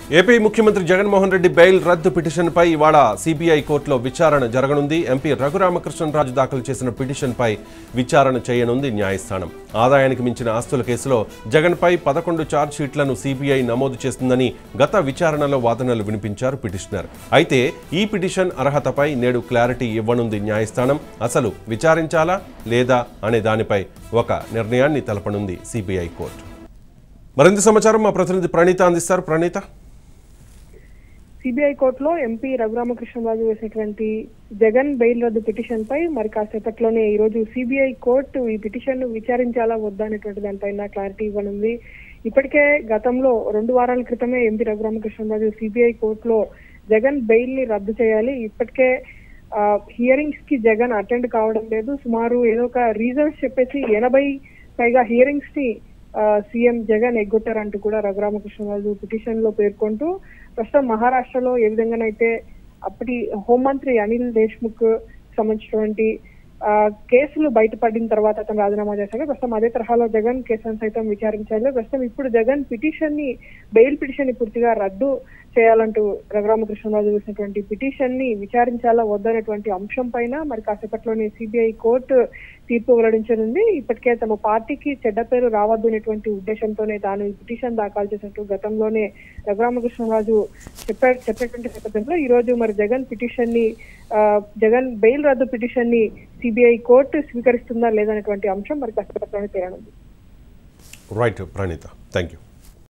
AP ముఖ్యమంత్రి Jaganmohan Reddy bail రద్దు పిటిషన్పై ఇవాళ సిబిఐ కోర్టులో విచారణ జరగనుంది ఎంపీ రఘురామకృష్ణరాజు దాఖలు చేసిన పిటిషన్పై విచారణ చేయనుంది న్యాయస్థానం ఆదాయానికి మించిన ఆస్తుల కేసులో జగన్పై పదకొండు ఛార్జ్ షీట్లను సిబిఐ నమోదు చేస్తుందని గత విచారణలో వాదనలు వినిపించారు పిటిషనర్ అయితే ఈ పిటిషన్ అర్హతపై నేడు క్లారిటీ ఇవ్వనుంది న్యాయస్థానం అసలు విచారించాలా లేదా అనే దానిపై ఒక నిర్ణయాన్ని తెలపనుంది సిబిఐ కోర్టు మరింత సమాచారం మా ప్రతినిధి ప్రణీత అందిస్తారు ప్రణీత సిబిఐ కోర్టులో ఎంపీ రఘురామకృష్ణరాజు వేసినటువంటి జగన్ బెయిల్ రద్దు పిటిషన్ పై మరి కాసేపట్లోనే ఈ రోజు సిబిఐ కోర్టు ఈ పిటిషన్ ను విచారించాలా వద్దా అనేటువంటి దానిపైన క్లారిటీ ఇవ్వనుంది ఇప్పటికే గతంలో రెండు వారాల క్రితమే ఎంపీ రఘురామకృష్ణరాజు సిబిఐ కోర్టులో జగన్ బెయిల్ ని రద్దు చేయాలి ఇప్పటికే హియరింగ్స్ కి జగన్ అటెండ్ కావడం లేదు సుమారు ఏదో ఒక రీజన్స్ చెప్పేసి ఎనభై పైగా హియరింగ్స్ ని ఆ, సీఎం జగన్ ఎగ్గొట్టారంటూ కూడా రఘురామకృష్ణరాజు పిటిషన్ లో పేర్కొంటూ ప్రస్తుతం మహారాష్ట్రలో ఏ విధంగానైతే అప్పటి హోంమంత్రి అనిల్ దేశ్ముఖ్ సంబంధించినటువంటి ఆ, కేసులు బయటపడిన తర్వాత అతను రాజీనామా చేశాడు ప్రస్తుతం అదే తరహాలో జగన్ కేసులను సైతం విచారించాలి ప్రస్తుతం ఇప్పుడు జగన్ పిటిషన్ ని బెయిల్ పిటిషన్ ని పూర్తిగా రద్దు చేయాలంటూ రఘురామకృష్ణరాజు వేసినటువంటి పిటిషన్ ని విచారించాలా వద్దనేటువంటి అంశం పైన మరి కాసేపట్లోనే సిబిఐ కోర్టు తీర్పు వెల్లడించనుంది ఇప్పటికే తమ పార్టీకి చెడ్డ పేరు రావద్దు అనేటువంటి ఉద్దేశంతోనే తాను ఈ పిటిషన్ దాఖలు చేసినట్టు గతంలోనే రఘురామకృష్ణరాజు చెప్పా చెప్పేటువంటి నేపథ్యంలో ఈ రోజు మరి జగన్ పిటిషన్ ని ఆ, జగన్ బెయిల్ రద్దు పిటిషన్ ని సిబిఐ కోర్టు స్వీకరిస్తుందా లేదనేటువంటి అంశం మరి కాసేపట్లోనే తేలనుంది రైట్ ప్రణీత థ్యాంక్ యూ